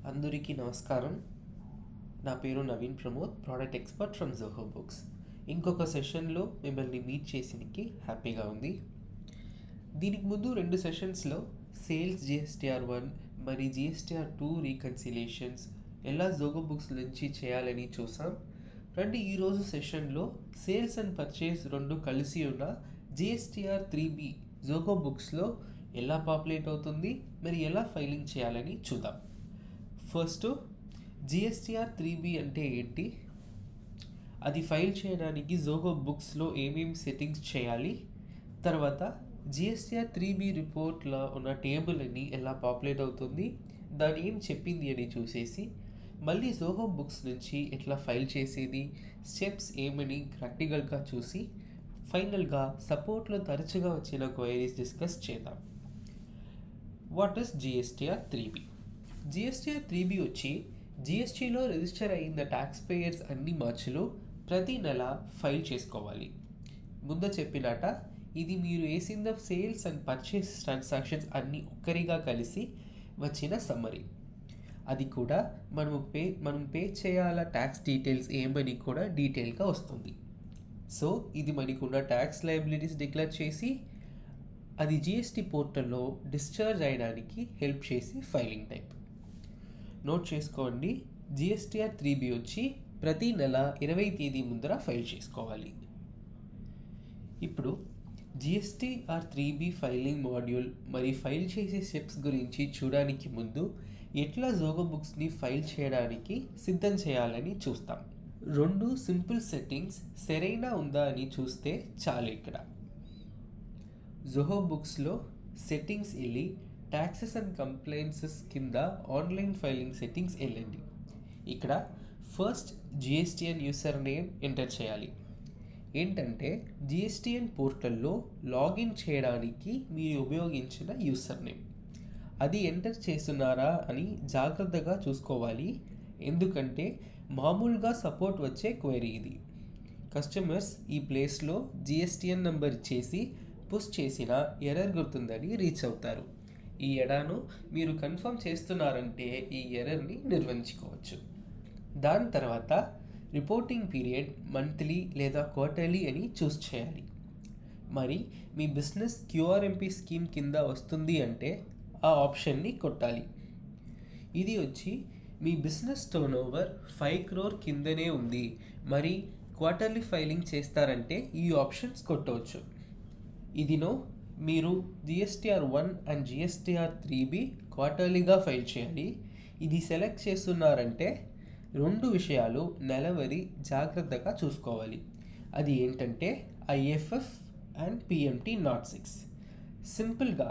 అందరికీ నమస్కారం నా పేరు Naveen Pramod product expert from Zoho Books ఇంకొక సెషన్లో మిమ్మల్ని మీట్ చేసినకి హ్యాపీగా ఉంది దీనికి ముందు రెండు సెషన్స్లో సేల్స్ జిఎస్టీఆర్ వన్ మరి జిఎస్టీఆర్ టూ రీకన్సిలేషన్స్ ఎలా జోగో బుక్స్ నుంచి చేయాలని చూసాం రండి ఈరోజు సెషన్లో సేల్స్ అండ్ పర్చేస్ రెండు కలిసి ఉన్న జిఎస్టీఆర్ త్రీ బి జోగో బుక్స్లో ఎలా పాపులేట్ అవుతుంది మరి ఎలా ఫైలింగ్ చేయాలని చూద్దాం ఫస్ట్ జిఎస్టీఆర్ త్రీ బి అంటే ఏంటి అది ఫైల్ చేయడానికి జోగో బుక్స్లో ఏమేమి సెట్టింగ్స్ చేయాలి తర్వాత జిఎస్టీఆర్ త్రీ బి రిపోర్ట్లో ఉన్న టేబుల్ అని ఎలా పాపులేట్ అవుతుంది దాని ఏం చెప్పింది అని చూసేసి మళ్ళీ జోహో బుక్స్ నుంచి ఎట్లా ఫైల్ చేసేది స్టెప్స్ ఏమని ప్రాక్టికల్గా చూసి ఫైనల్గా సపోర్ట్లో తరచుగా వచ్చిన క్వైరీస్ డిస్కస్ చేద్దాం what is GSTR three B GSTR three B వచ్చి జిఎస్టీలో రిజిస్టర్ అయిన ట్యాక్స్ పేయర్స్ అన్ని మార్చులు ప్రతి నెల ఫైల్ చేసుకోవాలి ముందు చెప్పినట ఇది మీరు వేసిన సేల్స్ అండ్ పర్చేస్ ట్రాన్సాక్షన్స్ అన్నీ ఒక్కరిగా కలిసి వచ్చిన సమ్మరీ అది కూడా మనము పే మనం పే చేయాల ట్యాక్స్ డీటెయిల్స్ ఏమని కూడా డీటెయిల్గా వస్తుంది సో ఇది మనకున్న ట్యాక్స్ లయబిలిటీస్ డిక్లేర్ చేసి అది జిఎస్టీ పోర్టల్లో డిశ్చార్జ్ అయ్యడానికి హెల్ప్ చేసి ఫైలింగ్ టైప్ నోట్ చేసుకోండి జిఎస్టీఆర్ త్రీ బి వచ్చి ప్రతి నెల ఇరవై తేదీ ముందర ఫైల్ చేసుకోవాలి ఇప్పుడు GSTR three B filing module మరి ఫైల్ చేసే స్టెప్స్ గురించి చూడడానికి ముందు ఎట్లా జోగో బుక్స్ని ఫైల్ చేయడానికి సిద్ధం చేయాలని చూస్తాం రెండు సింపుల్ సెట్టింగ్స్ సరైన ఉందా అని చూస్తే చాలు ఇక్కడ జోహో బుక్స్లో సెట్టింగ్స్ వెళ్ళి ట్యాక్సెస్ అండ్ కంప్లైన్సెస్ కింద ఆన్లైన్ ఫైలింగ్ సెట్టింగ్స్ వెళ్ళండి ఇక్కడ first GSTIN user name enter చేయాలి ఏంటంటే జిఎస్టిఎన్ పోర్టల్లో లాగిన్ చేయడానికి మీరు ఉపయోగించిన యూసర్ నేమ్ అది ఎంటర్ చేస్తున్నారా అని జాగ్రత్తగా చూసుకోవాలి ఎందుకంటే మామూలుగా సపోర్ట్ వచ్చే క్వైరీ ఇది కస్టమర్స్ ఈ ప్లేస్లో జిఎస్టిఎన్ నెంబర్ ఇచ్చేసి పుష్ చేసిన ఎర్రర్ గుర్తుందని రీచ్ అవుతారు ఈ ఎడాను మీరు కన్ఫర్మ్ చేస్తున్నారంటే ఈ ఎర్రర్ని నిర్వహించుకోవచ్చు దాని తర్వాత రిపోర్టింగ్ పీరియడ్ మంత్లీ లేదా క్వార్టర్లీ అని చూస్ చేయాలి మరి మీ బిజినెస్ క్యూఆర్ఎంపీ స్కీమ్ కింద వస్తుంది అంటే ఆ ఆప్షన్ని కొట్టాలి ఇది వచ్చి మీ business turnover five crore కిందనే ఉంది మరి క్వార్టర్లీ ఫైలింగ్ చేస్తారంటే ఈ ఆప్షన్స్ కొట్టవచ్చు ఇదినో మీరు GSTR one and GSTR three B క్వార్టర్లీగా ఫైల్ చేయాలి ఇది సెలెక్ట్ చేస్తున్నారంటే రెండు విషయాలు నెలవరి జాగ్రత్తగా చూసుకోవాలి అది ఏంటంటే IFF and PMT nought six సింపుల్గా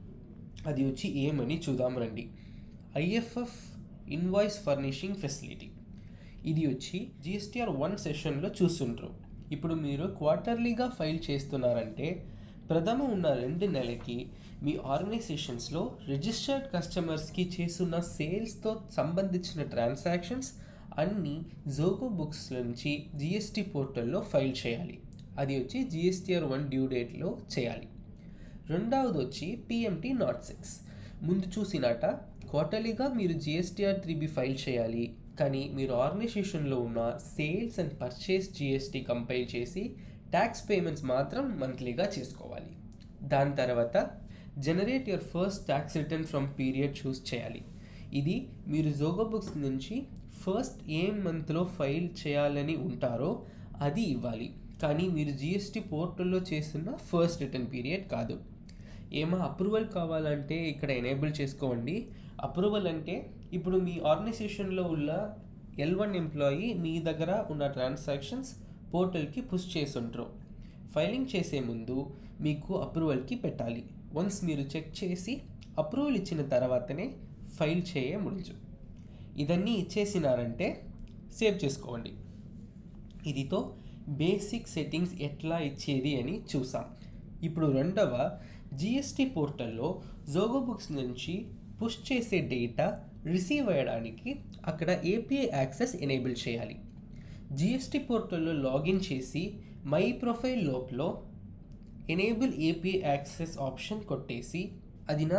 అది వచ్చి ఏమని చూద్దాం రండి ఐఎఫ్ఎఫ్ ఇన్వాయిస్ ఫర్నిషింగ్ ఫెసిలిటీ ఇది వచ్చి జిఎస్టీఆర్ వన్ సెషన్లో చూస్తుంటారు ఇప్పుడు మీరు క్వార్టర్లీగా ఫైల్ చేస్తున్నారంటే ప్రథమ ఉన్న రెండు నెలకి మీ ఆర్గనైజేషన్స్లో రిజిస్టర్డ్ కస్టమర్స్కి చేస్తున్న సేల్స్తో సంబంధించిన ట్రాన్సాక్షన్స్ అన్నీ జోగో బుక్స్ నుంచి జిఎస్టీ పోర్టల్లో ఫైల్ చేయాలి అది వచ్చి జిఎస్టీఆర్ వన్ డ్యూ డేట్లో చేయాలి రెండవది వచ్చి పిఎంటి నాట్ సిక్స్ ముందు చూసినట క్వార్టర్లీగా మీరు జిఎస్టీఆర్ త్రీ బి ఫైల్ చేయాలి కానీ మీరు ఆర్గనైజేషన్లో ఉన్న sales and purchase GST compile చేసి ట్యాక్స్ పేమెంట్స్ మాత్రం మంత్లీగా చేసుకోవాలి దాని తర్వాత generate your first tax return from period choose చేయాలి ఇది మీరు జోగో బుక్స్ నుంచి ఫస్ట్ ఏ మంత్లో ఫైల్ చేయాలని ఉంటారో అది ఇవ్వాలి కానీ మీరు జిఎస్టీ పోర్టల్లో చేస్తున్న ఫస్ట్ రిటర్న్ పీరియడ్ కాదు ఏమో అప్రూవల్ కావాలంటే ఇక్కడ ఎనేబుల్ చేసుకోండి అప్రూవల్ అంటే ఇప్పుడు మీ ఆర్గనైజేషన్లో ఉన్న ఎల్ వన్ ఎంప్లాయీ మీ దగ్గర ఉన్న ట్రాన్సాక్షన్స్ పోర్టల్కి పుష్ చేసుంటారు ఫైలింగ్ చేసే ముందు మీకు అప్రూవల్కి పెట్టాలి వన్స్ మీరు చెక్ చేసి అప్రూవల్ ఇచ్చిన తర్వాతనే ఫైల్ చేయముంచు ఇదన్నీ ఇచ్చేసినారంటే సేవ్ చేసుకోండి ఇదితో బేసిక్ సెట్టింగ్స్ ఎట్లా ఇచ్చేది అని చూసాం ఇప్పుడు రెండవ జిఎస్టీ పోర్టల్లో జోగో బుక్స్ నుంచి పుష్ చేసే డేటా రిసీవ్ అయ్యడానికి అక్కడ ఏపీఐ యాక్సెస్ ఎనేబుల్ చేయాలి జిఎస్టీ పోర్టల్లో లాగిన్ చేసి మై ప్రొఫైల్ లోపల ఎనేబుల్ ఏపీఐ యాక్సెస్ ఆప్షన్ కొట్టేసి అది నా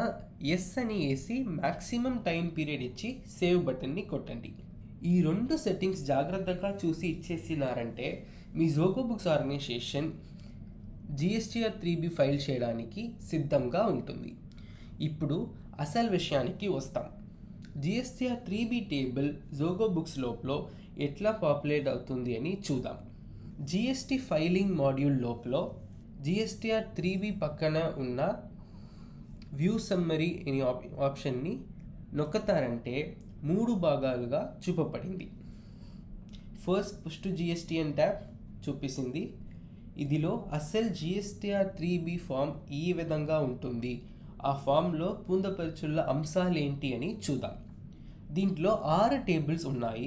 ఎస్ అని వేసి మ్యాక్సిమం టైం పీరియడ్ ఇచ్చి సేవ్ బటన్ని కొట్టండి ఈ రెండు సెట్టింగ్స్ జాగ్రత్తగా చూసి ఇచ్చేసినారంటే మీ Zoho Books organisation GSTR three B file చేయడానికి సిద్ధంగా ఉంటుంది ఇప్పుడు అసలు విషయానికి వస్తాం GSTR three B table Zoho Books లోపల ఎట్లా పాపులేట్ అవుతుంది అని చూద్దాం జిఎస్టీ ఫైలింగ్ మాడ్యూల్ లోపల జిఎస్టీఆర్ త్రీ బి పక్కన ఉన్న వ్యూ సమ్మరీ అనే ఆప్ ఆప్షన్ని నొక్కతారంటే మూడు భాగాలుగా చూపబడింది first push to GSTN tab చూపిస్తుంది ఇదిలో అసలు జిఎస్టీఆర్ త్రీ బి ఫామ్ ఈ విధంగా ఉంటుంది ఆ ఫామ్లో పొందపరచున్న అంశాలు ఏంటి అని చూద్దాం దీంట్లో ఆరు టేబుల్స్ ఉన్నాయి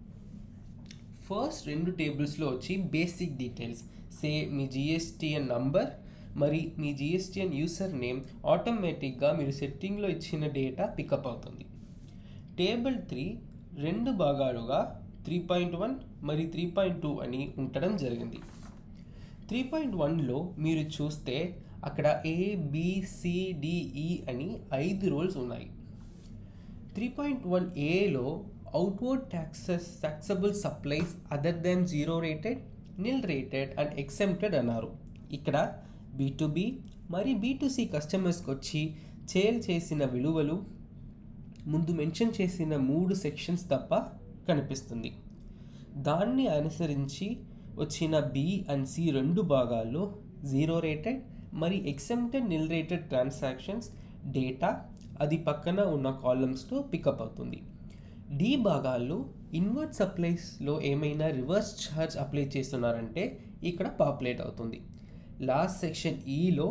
ఫస్ట్ రెండు టేబుల్స్లో వచ్చి బేసిక్ డీటెయిల్స్ సే మీ జిఎస్టీఎన్ నంబర్ మరి మీ జిఎస్టీఎన్ యూసర్ నేమ్ ఆటోమేటిక్గా మీరు సెట్టింగ్లో ఇచ్చిన డేటా పికప్ అవుతుంది టేబుల్ త్రీ రెండు భాగాలుగా త్రీ పాయింట్ వన్ మరి త్రీ పాయింట్ టూ అని ఉండడం జరిగింది త్రీ పాయింట్ వన్లో మీరు చూస్తే అక్కడ ఏ బిసిడిఈ అని ఐదు రోల్స్ ఉన్నాయి త్రీ పాయింట్ వన్ ఏలో outward taxes taxable supplies other than zero rated nil rated and exempted అన్నారు ఇక్కడ బీ టు బి మరి బీ టు సి కస్టమర్స్కి వచ్చి సేల్ చేసిన విలువలు ముందు మెన్షన్ చేసిన మూడు సెక్షన్స్ తప్ప కనిపిస్తుంది దాన్ని అనుసరించి వచ్చిన బి అండ్ సి రెండు భాగాల్లో జీరో రేటెడ్ మరి exempted nil rated transactions data అది పక్కన ఉన్న కాలమ్స్లో పికప్ అవుతుంది డి భాగాల్లో ఇన్వర్ట్ సప్లైస్లో ఏమైనా రివర్స్ ఛార్జ్ అప్లై చేస్తున్నారంటే ఇక్కడ పాపులేట్ అవుతుంది లాస్ట్ సెక్షన్ ఈలో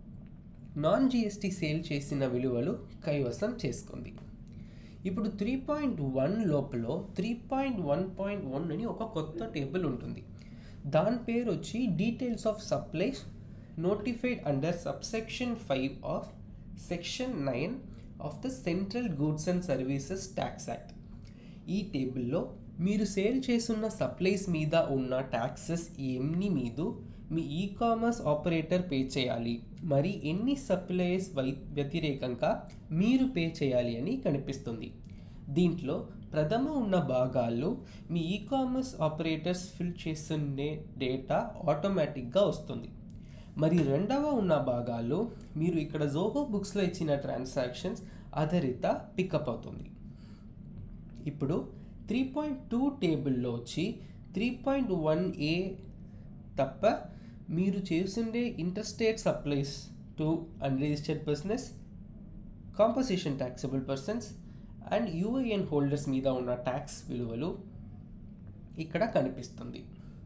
నాన్ జిఎస్టీ సేల్ చేసిన విలువలు కైవసం చేసుకుంది ఇప్పుడు త్రీ పాయింట్ వన్ లోపల three point one point one అని ఒక కొత్త టేబుల్ ఉంటుంది దాని పేరు వచ్చి details of supplies notified under subsection five of section nine of the central goods and services tax act ఈ టేబుల్లో మీరు సేల్ చేస్తున్న సప్లైస్ మీద ఉన్న ట్యాక్సెస్ ఎన్ని మీద మీ ఈ కామర్స్ ఆపరేటర్ పే చేయాలి మరి ఎన్ని సప్లైస్ వై వ్యతిరేకంగా మీరు పే చేయాలి అని కనిపిస్తుంది దీంట్లో ప్రథమ ఉన్న భాగాల్లో మీ ఈ కామర్స్ ఆపరేటర్స్ ఫిల్ చేస్తున్న డేటా ఆటోమేటిక్గా వస్తుంది మరి రెండవ ఉన్న భాగాల్లో మీరు ఇక్కడ జోగో బుక్స్లో ఇచ్చిన ట్రాన్సాక్షన్స్ ఆధారిత పికప్ అవుతుంది ఇప్పుడు త్రీ పాయింట్ టూ టేబుల్లో వచ్చి త్రీ పాయింట్ వన్ ఏ తప్ప మీరు చేస్తుండే interstate supplies to unregistered business compensation taxable persons and UAN holders మీద ఉన్న ట్యాక్స్ విలువలు ఇక్కడ కనిపిస్తుంది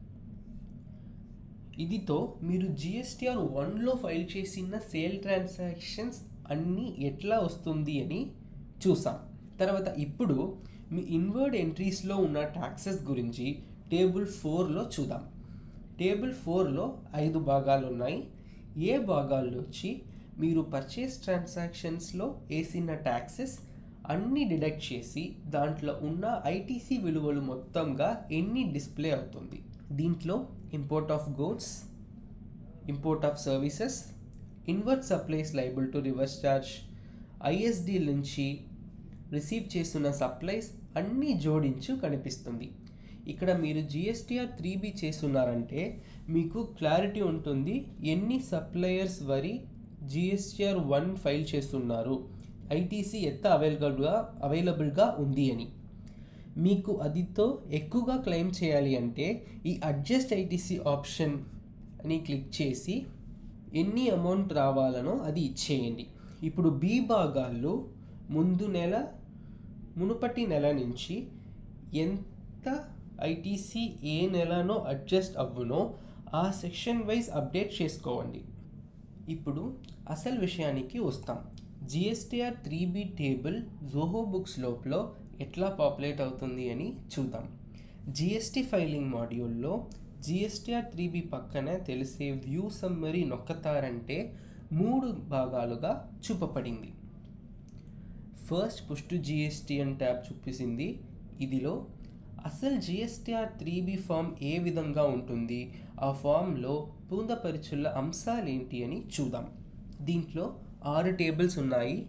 ఇదితో మీరు జిఎస్టీఆర్ వన్లో ఫైల్ చేసిన సేల్ ట్రాన్సాక్షన్స్ అన్నీ ఎట్లా వస్తుంది అని చూసాం తర్వాత ఇప్పుడు మీ ఇన్వర్డ్ ఎంట్రీస్లో ఉన్న ట్యాక్సెస్ గురించి టేబుల్ ఫోర్లో చూద్దాం టేబుల్ ఫోర్లో ఐదు భాగాలు ఉన్నాయి ఏ భాగాల్లో వచ్చి మీరు పర్చేస్ ట్రాన్సాక్షన్స్లో వేసిన ట్యాక్సెస్ అన్నీ డిడక్ట్ చేసి దాంట్లో ఉన్న ఐటీసీ విలువలు మొత్తంగా ఎన్ని డిస్ప్లే అవుతుంది దీంట్లో import of goods import of services inward supplies liable to reverse charge ISD నుంచి రిసీవ్ చేస్తున్న సప్లైస్ అన్నీ జోడించు కనిపిస్తుంది ఇక్కడ మీరు జిఎస్టీఆర్ త్రీ బి చేస్తున్నారంటే మీకు క్లారిటీ ఉంటుంది ఎన్ని సప్లయర్స్ వరి జిఎస్టీఆర్ వన్ ఫైల్ చేస్తున్నారు ఐటీసీ ఎంత అవైలబుల్గా అవైలబుల్గా ఉంది అని మీకు అదితో ఎక్కువగా క్లెయిమ్ చేయాలి అంటే ఈ అడ్జస్ట్ ఐటీసీ ఆప్షన్ అని క్లిక్ చేసి ఎన్ని అమౌంట్ రావాలనో అది ఇచ్చేయండి ఇప్పుడు బి భాగాల్లో ముందు నెల మునుపటి నెల నుంచి ఎంత ఐటీసీ ఏ నెలనో అడ్జస్ట్ అవ్వునో ఆ సెక్షన్ వైజ్ అప్డేట్ చేసుకోండి ఇప్పుడు అసలు విషయానికి వస్తాం GSTR three B table Zoho books లోపల ఎట్లా పాపులేట్ అవుతుంది అని చూద్దాం జిఎస్టీ ఫైలింగ్ మాడ్యూల్లో జిఎస్టీఆర్ త్రీ బి పక్కన తెలిసే వ్యూ సమ్మరీ నొక్కతారంటే మూడు భాగాలుగా చూపబడింది first push to GSTN tab చూపిస్తుంది ఇదిలో అసలు జిఎస్టీఆర్ త్రీ బి ఫామ్ ఏ విధంగా ఉంటుంది ఆ ఫామ్లో పొందపరిచుల అంశాలేంటి అని చూద్దాం దీంట్లో ఆరు టేబుల్స్ ఉన్నాయి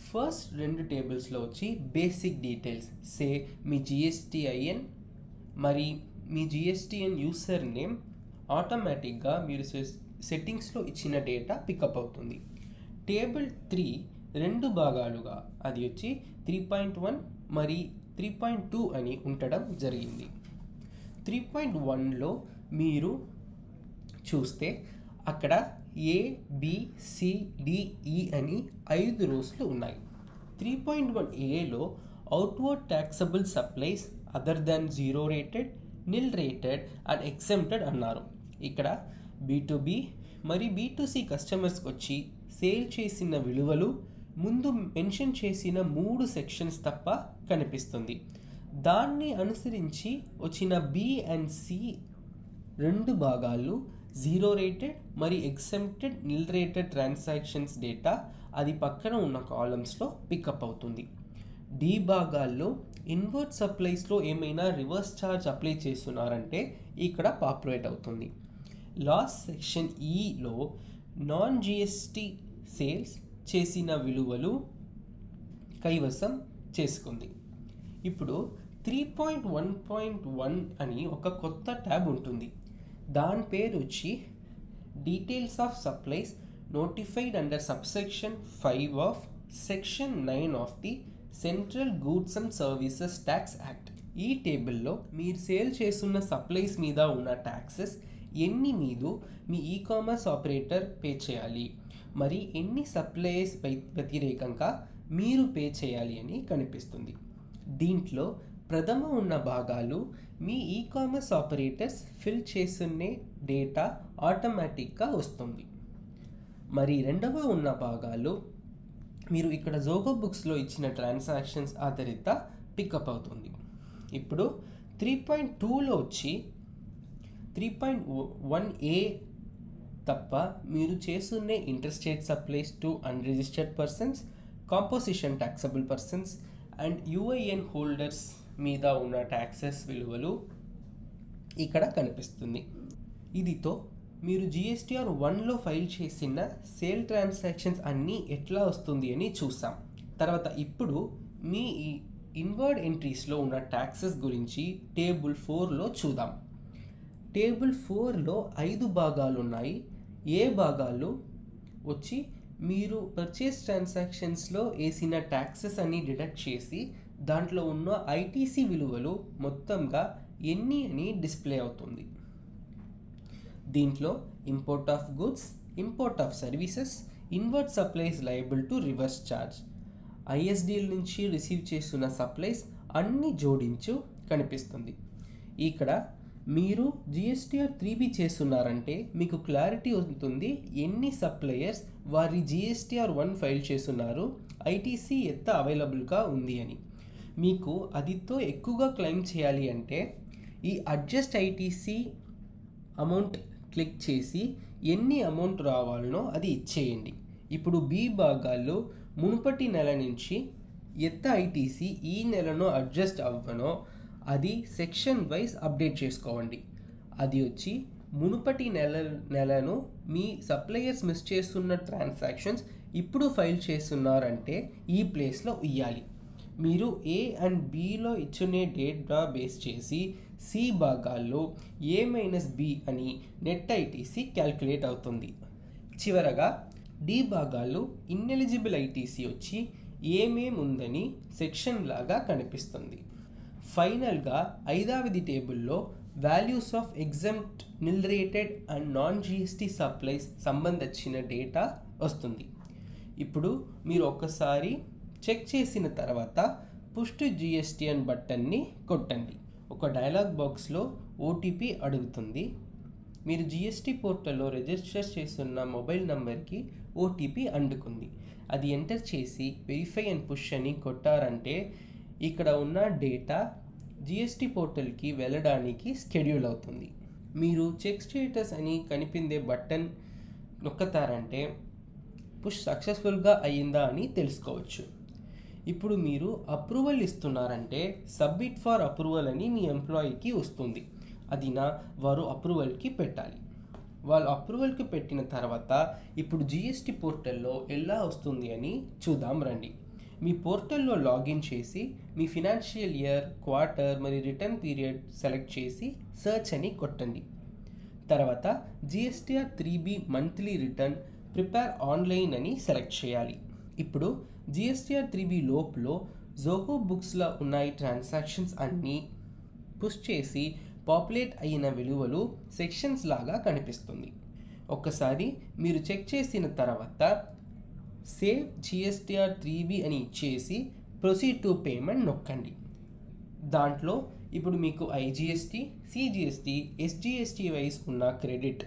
ఫస్ట్ రెండు టేబుల్స్లో వచ్చి బేసిక్ డీటెయిల్స్ సే మీ జిఎస్టిఐఎన్ మరి మీ జిఎస్టిఎన్ యూసర్ నేమ్ ఆటోమేటిక్గా మీరు సెట్టింగ్స్లో ఇచ్చిన డేటా పికప్ అవుతుంది టేబుల్ త్రీ రెండు భాగాలుగా అది వచ్చి త్రీ పాయింట్ వన్ మరి త్రీ పాయింట్ టూ అని ఉండడం జరిగింది త్రీ పాయింట్ వన్లో మీరు చూస్తే అక్కడ ఏ బి సి డిఈ అని ఐదు రోజులు ఉన్నాయి త్రీ పాయింట్ వన్ ఏలో outward taxable supplies other than zero rated nil rated and exempted అన్నారు ఇక్కడ బీ టు బి మరి బీ టు సి కస్టమర్స్కి వచ్చి సేల్ చేసిన విలువలు ముందు మెన్షన్ చేసిన మూడు సెక్షన్స్ తప్ప కనిపిస్తుంది దాన్ని అనుసరించి వచ్చిన బి అండ్ సి రెండు భాగాలు జీరో రేటెడ్ మరి exempted nil rated transactions data అది పక్కన ఉన్న కాలమ్స్లో పికప్ అవుతుంది డి భాగాల్లో ఇన్వర్ట్ సప్లైస్లో ఏమైనా రివర్స్ ఛార్జ్ అప్లై చేస్తున్నారంటే ఇక్కడ పాపులేట్ అవుతుంది లాస్ట్ సెక్షన్ ఈలో నాన్ జిఎస్టి సేల్స్ చేసిన విలువలు కైవసం చేసుకుంది ఇప్పుడు three point one point one అని ఒక కొత్త ట్యాబ్ ఉంటుంది దాని పేరు వచ్చి details of supplies notified under subsection five of section nine of the central goods and services tax act ఈ టేబుల్లో మీరు సేల్ చేస్తున్న సప్లైస్ మీద ఉన్న ట్యాక్సెస్ ఎన్ని మీదు మీ ఈ కామర్స్ ఆపరేటర్ పే చేయాలి మరి ఎన్ని సప్లైస్ వ్యతిరేకంగా మీరు పే చేయాలి అని కనిపిస్తుంది దీంట్లో ప్రథమ ఉన్న భాగాలు మీ ఈ కామర్స్ ఆపరేటర్స్ ఫిల్ చేస్తున్నే డేటా ఆటోమేటిక్గా వస్తుంది మరి రెండవ ఉన్న భాగాలు మీరు ఇక్కడ జోగో బుక్స్లో ఇచ్చిన ట్రాన్సాక్షన్స్ ఆధారిత పికప్ అవుతుంది ఇప్పుడు త్రీ పాయింట్ టూలో వచ్చి త్రీ పాయింట్ వన్ ఏ తప్ప మీరు చేస్తున్నే interstate supplies to unregistered persons composition taxable persons and UIN holders మీద ఉన్న ట్యాక్సెస్ విలువలు ఇక్కడ కనిపిస్తుంది ఇదితో మీరు జిఎస్టీఆర్ వన్లో ఫైల్ చేసిన సేల్ ట్రాన్సాక్షన్స్ అన్నీ ఎట్లా వస్తుంది అని చూసాం తర్వాత ఇప్పుడు మీ ఈ ఇన్వర్డ్ ఎంట్రీస్లో ఉన్న ట్యాక్సెస్ గురించి టేబుల్ ఫోర్లో చూద్దాం టేబుల్ ఫోర్లో ఐదు భాగాలు ఉన్నాయి ఏ భాగాలు వచ్చి మీరు పర్చేస్ ట్రాన్సాక్షన్స్లో వేసిన ట్యాక్సెస్ అన్ని డిడక్ట్ చేసి దాంట్లో ఉన్న ఐటీసీ విలువలు మొత్తంగా ఎన్ని అని డిస్ప్లే అవుతుంది దీంట్లో import of goods import of services inward supplies liable to reverse charge ఐఎస్డిఎల్ నుంచి రిసీవ్ చేస్తున్న సప్లైస్ అన్ని జోడించు కనిపిస్తుంది ఇక్కడ మీరు జిఎస్టీఆర్ త్రీ బి చేస్తున్నారంటే మీకు క్లారిటీ ఉంటుంది ఎన్ని సప్లయర్స్ వారి జిఎస్టీఆర్ వన్ ఫైల్ చేస్తున్నారు ఐటీసీ ఎంత అవైలబుల్గా ఉంది అని మీకు అదితో ఎక్కువగా క్లెయిమ్ చేయాలి అంటే ఈ అడ్జస్ట్ ఐటీసీ అమౌంట్ క్లిక్ చేసి ఎన్ని అమౌంట్ రావాలనో అది ఇచ్చేయండి ఇప్పుడు బి భాగాల్లో మునుపటి నెల నుంచి ఎత్త ఐటీసీ ఈ నెలలో అడ్జస్ట్ అవ్వనో అది సెక్షన్ వైజ్ అప్డేట్ చేసుకోండి అది వచ్చి మునుపటి నెల నెలను మీ సప్లయర్స్ మిస్ చేస్తున్న ట్రాన్సాక్షన్స్ ఇప్పుడు ఫైల్ చేస్తున్నారంటే ఈ ప్లేస్లో ఇవ్వాలి మీరు ఏ అండ్ బిలో ఇచ్చునే డేటా బేస్ చేసి సి భాగాల్లో ఏ మైనస్ బి అని నెట్ ఐటీసీ క్యాల్కులేట్ అవుతుంది చివరగా డి భాగాలు ఇన్ఎలిజిబుల్ ఐటీసీ వచ్చి ఏమేముందని సెక్షన్ లాగా కనిపిస్తుంది ఫైనల్గా ఐదావది టేబుల్లో values of exempt nil rated and non GST supplies సంబంధించిన డేటా వస్తుంది ఇప్పుడు మీరు ఒక్కసారి చెక్ చేసిన తర్వాత పుష్టు జిఎస్టిఎన్ బటన్ని కొట్టండి ఒక డైలాగ్ బాక్స్లో ఓటీపీ అడుగుతుంది మీరు జిఎస్టీ పోర్టల్లో రిజిస్టర్ చేస్తున్న మొబైల్ నంబర్కి ఓటీపీ అందుకుంది అది ఎంటర్ చేసి వెరిఫై అండ్ పుష్ అని కొట్టారంటే ఇక్కడ ఉన్న డేటా జిఎస్టీ పోర్టల్కి వెళ్ళడానికి స్కెడ్యూల్ అవుతుంది మీరు చెక్ స్టేటస్ అని కనిపిందే బటన్ నొక్కతారంటే పుష్ సక్సెస్ఫుల్గా అయ్యిందా అని తెలుసుకోవచ్చు ఇప్పుడు మీరు అప్రూవల్ ఇస్తున్నారంటే సబ్మిట్ ఫర్ అప్రూవల్ అని మీ ఎంప్లాయీకి వస్తుంది అది నా వారు అప్రూవల్కి పెట్టాలి వాళ్ళు అప్రూవల్కి పెట్టిన తర్వాత ఇప్పుడు జిఎస్టీ పోర్టల్లో ఎలా వస్తుంది అని చూద్దాం రండి మీ పోర్టల్లో లాగిన్ చేసి మీ ఫినాన్షియల్ ఇయర్ క్వార్టర్ మరియు రిటర్న్ పీరియడ్ సెలెక్ట్ చేసి సర్చ్ అని కొట్టండి తర్వాత GSTR three B monthly return prepare online అని సెలెక్ట్ చేయాలి ఇప్పుడు జిఎస్టీఆర్ త్రీ బి లోపులో జోకో బుక్స్లో ఉన్నాయి ట్రాన్సాక్షన్స్ అన్నీ పుష్ చేసి పాపులేట్ అయిన విలువలు సెక్షన్స్ లాగా కనిపిస్తుంది ఒక్కసారి మీరు చెక్ చేసిన తర్వాత సేవ్ జిఎస్టీఆర్ త్రీ బి అని ఇచ్చేసి ప్రొసీడ్ టు పేమెంట్ నొక్కండి దాంట్లో ఇప్పుడు మీకు ఐజిఎస్టీ సిజిఎస్టీ ఎస్జిఎస్టీ వైస్ ఉన్న క్రెడిట్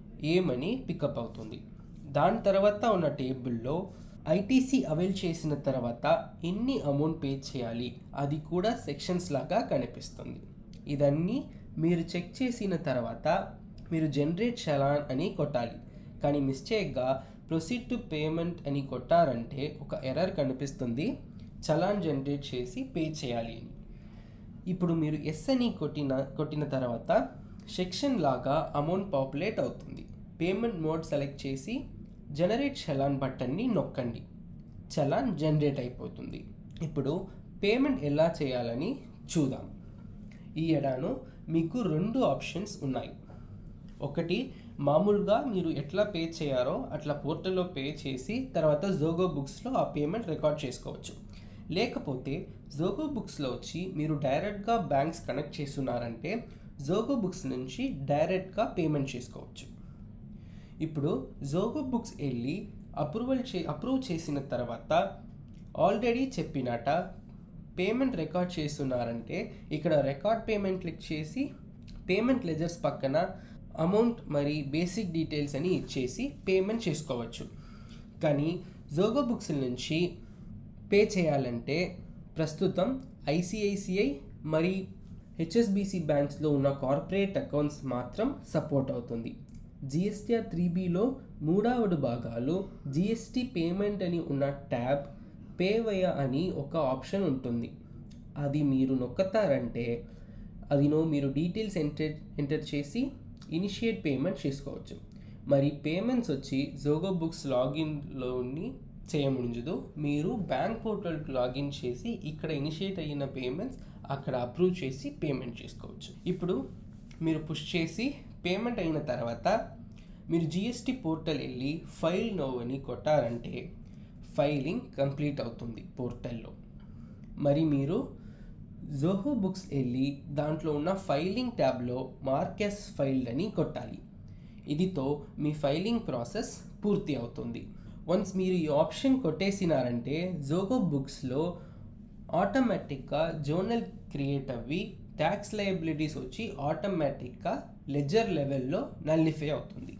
ఏమని పికప్ అవుతుంది దాని తర్వాత ఉన్న టేబుల్లో ఐటీసీ అవైల్ చేసిన తర్వాత ఎన్ని అమౌంట్ పే చేయాలి అది కూడా సెక్షన్స్ లాగా కనిపిస్తుంది ఇదన్నీ మీరు చెక్ చేసిన తర్వాత మీరు జనరేట్ చలాన్ అని కొట్టాలి కానీ మిస్టేక్గా ప్రొసీడ్ టు పేమెంట్ అని కొట్టారంటే ఒక ఎర్రర్ కనిపిస్తుంది చలాన్ జనరేట్ చేసి పే చేయాలి అని ఇప్పుడు మీరు ఎస్ అని కొట్టిన కొట్టిన తర్వాత సెక్షన్ లాగా అమౌంట్ పాపులేట్ అవుతుంది పేమెంట్ మోడ్ సెలెక్ట్ చేసి జనరేట్ చలాన్ బటన్ని నొక్కండి చలాన్ జనరేట్ అయిపోతుంది ఇప్పుడు పేమెంట్ ఎలా చేయాలని చూద్దాం ఈ ఎడాను మీకు రెండు ఆప్షన్స్ ఉన్నాయి ఒకటి మామూలుగా మీరు ఎట్లా పే చేయారో అట్లా పోర్టల్లో పే చేసి తర్వాత జోగో బుక్స్లో ఆ పేమెంట్ రికార్డ్ చేసుకోవచ్చు లేకపోతే జోగో బుక్స్లో వచ్చి మీరు డైరెక్ట్గా బ్యాంక్స్ కనెక్ట్ చేస్తున్నారంటే జోగో బుక్స్ నుంచి డైరెక్ట్గా పేమెంట్ చేసుకోవచ్చు ఇప్పుడు జోగో బుక్స్ వెళ్ళి అప్రూవల్ చే అప్రూవ్ చేసిన తర్వాత ఆల్రెడీ చెప్పినట పేమెంట్ రికార్డ్ చేస్తున్నారంటే ఇక్కడ రికార్డ్ పేమెంట్ క్లిక్ చేసి పేమెంట్ లెజర్స్ పక్కన అమౌంట్ మరి బేసిక్ డీటెయిల్స్ అని ఇచ్చేసి పేమెంట్ చేసుకోవచ్చు కానీ జోగో బుక్స్ నుంచి పే చేయాలంటే ప్రస్తుతం ఐసిఐసిఐ మరి హెచ్ఎస్బిసి బ్యాంక్స్లో ఉన్న కార్పొరేట్ అకౌంట్స్ మాత్రం సపోర్ట్ అవుతుంది జిఎస్టీఆర్ త్రీ బిలో మూడవడు భాగాలు జిఎస్టీ పేమెంట్ అని ఉన్న ట్యాబ్ పేవయ అని ఒక ఆప్షన్ ఉంటుంది అది మీరు నొక్కుతారంటే అదినో మీరు డీటెయిల్స్ ఎంటర్ ఎంటర్ చేసి ఇనిషియేట్ పేమెంట్ చేసుకోవచ్చు మరి పేమెంట్స్ వచ్చి జోగో బుక్స్ లాగిన్లోని చేయముంజదు మీరు బ్యాంక్ పోర్టల్కి లాగిన్ చేసి ఇక్కడ ఇనిషియేట్ అయిన పేమెంట్స్ అక్కడ అప్రూవ్ చేసి పేమెంట్ చేసుకోవచ్చు ఇప్పుడు మీరు పుష్ చేసి పేమెంట్ అయిన తర్వాత మీరు జిఎస్టీ పోర్టల్ వెళ్ళి ఫైల్ నో అని కొట్టారంటే ఫైలింగ్ కంప్లీట్ అవుతుంది పోర్టల్లో మరి మీరు జోహో బుక్స్ వెళ్ళి దాంట్లో ఉన్న ఫైలింగ్ ట్యాబ్లో మార్కెస్ ఫైల్డ్ అని కొట్టాలి ఇదితో మీ ఫైలింగ్ ప్రాసెస్ పూర్తి అవుతుంది వన్స్ మీరు ఈ ఆప్షన్ కొట్టేసినారంటే జోగో బుక్స్లో ఆటోమేటిక్గా జోనల్ క్రియేట్ అవ్వి ట్యాక్స్ లయబిలిటీస్ వచ్చి ఆటోమేటిక్గా లెజర్ లెవెల్లో నల్లిఫై అవుతుంది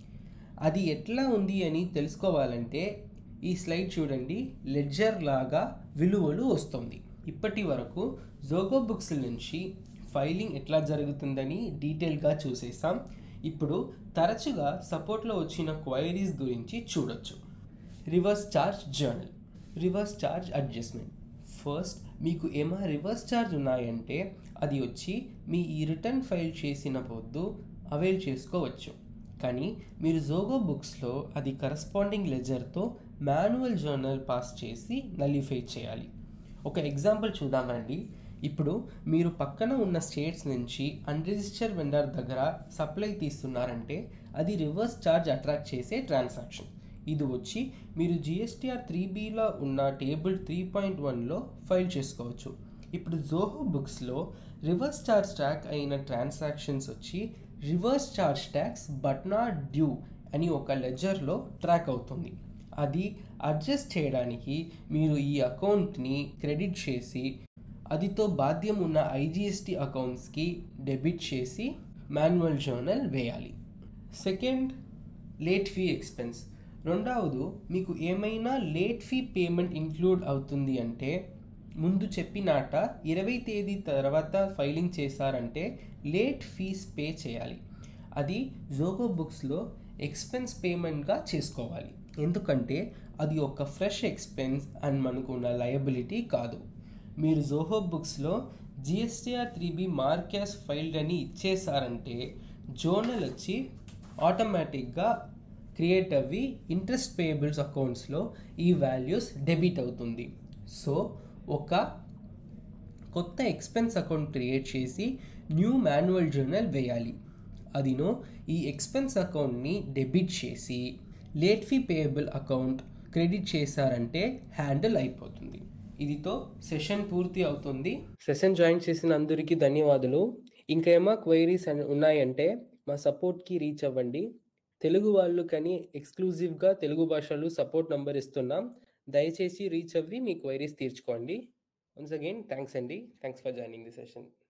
అది ఎట్లా ఉంది అని తెలుసుకోవాలంటే ఈ స్లైడ్ చూడండి లెడ్జర్ లాగా విలువలు వస్తుంది ఇప్పటి వరకు జోగో బుక్స్ నుంచి ఫైలింగ్ ఎట్లా జరుగుతుందని డీటెయిల్గా చూసేసాం ఇప్పుడు తరచుగా సపోర్ట్లో వచ్చిన క్వైరీస్ గురించి చూడొచ్చు reverse charge journal reverse charge adjustment first మీకు ఏమైనా రివర్స్ ఛార్జ్ ఉన్నాయంటే అది వచ్చి మీ ఈ రిటర్న్ ఫైల్ చేసిన పొద్దు అవైల్ చేసుకోవచ్చు కానీ మీరు జోగో బుక్స్లో అది కరస్పాండింగ్ లెజర్తో మాన్యువల్ జర్నల్ పాస్ చేసి నలిఫై చేయాలి ఒక ఎగ్జాంపుల్ చూద్దామండి ఇప్పుడు మీరు పక్కన ఉన్న స్టేట్స్ నుంచి అన్రిజిస్టర్ వెండర్ దగ్గర సప్లై తీస్తున్నారంటే అది రివర్స్ ఛార్జ్ అట్రాక్ట్ చేసే ట్రాన్సాక్షన్ ఇది వచ్చి మీరు జిఎస్టీఆర్ త్రీ బీలో ఉన్న టేబుల్ త్రీ పాయింట్ వన్లో ఫైల్ చేసుకోవచ్చు ఇప్పుడు జోహో బుక్స్లో రివర్స్ ఛార్జ్ ట్యాక్ అయిన ట్రాన్సాక్షన్స్ వచ్చి reverse charge tax but not due అని ఒక లెజర్లో ట్రాక్ అవుతుంది అది అడ్జస్ట్ చేయడానికి మీరు ఈ అకౌంట్ని క్రెడిట్ చేసి అదితో బాధ్యం ఉన్న ఐజిఎస్టీ అకౌంట్స్కి డెబిట్ చేసి మాన్యువల్ జర్నల్ వేయాలి సెకండ్ లేట్ ఫీ ఎక్స్పెన్స్ రెండవది మీకు ఏమైనా లేట్ ఫీ పేమెంట్ ఇంక్లూడ్ అవుతుంది అంటే ముందు చెప్పినాట ఇరవై తేదీ తర్వాత ఫైలింగ్ చేశారంటే లేట్ ఫీస్ పే చేయాలి అది జోగో బుక్స్లో ఎక్స్పెన్స్ పేమెంట్గా చేసుకోవాలి ఎందుకంటే అది ఒక ఫ్రెష్ ఎక్స్పెన్స్ అండ్ మనకున్న లయబిలిటీ కాదు మీరు Zoho books GSTR three B mark as filed అని ఇచ్చేసారంటే జోనల్ వచ్చి ఆటోమేటిక్గా క్రియేట్ అవ్వి ఇంట్రెస్ట్ పేయబుల్స్ అకౌంట్స్లో ఈ వాల్యూస్ డెబిట్ అవుతుంది సో ఒక కొత్త ఎక్స్పెన్స్ అకౌంట్ క్రియేట్ చేసి న్యూ మాన్యువల్ జర్నల్ వేయాలి అదినో ఈ ఎక్స్పెన్స్ అకౌంట్ని డెబిట్ చేసి late fee payable account credit చేశారంటే హ్యాండిల్ అయిపోతుంది ఇదితో సెషన్ పూర్తి అవుతుంది సెషన్ జాయిన్ చేసిన అందరికీ ధన్యవాదాలు ఇంకా ఏమా క్వైరీస్ ఉన్నాయంటే మా సపోర్ట్కి రీచ్ అవ్వండి తెలుగు వాళ్ళు కానీ ఎక్స్క్లూజివ్గా తెలుగు భాషలో సపోర్ట్ నంబర్ ఇస్తున్నాం దయచేసి రీచ్ అవ్వి మీ క్వైరీస్ తీర్చుకోండి వన్స్ అగైన్ థ్యాంక్స్ అండి thanks for joining the session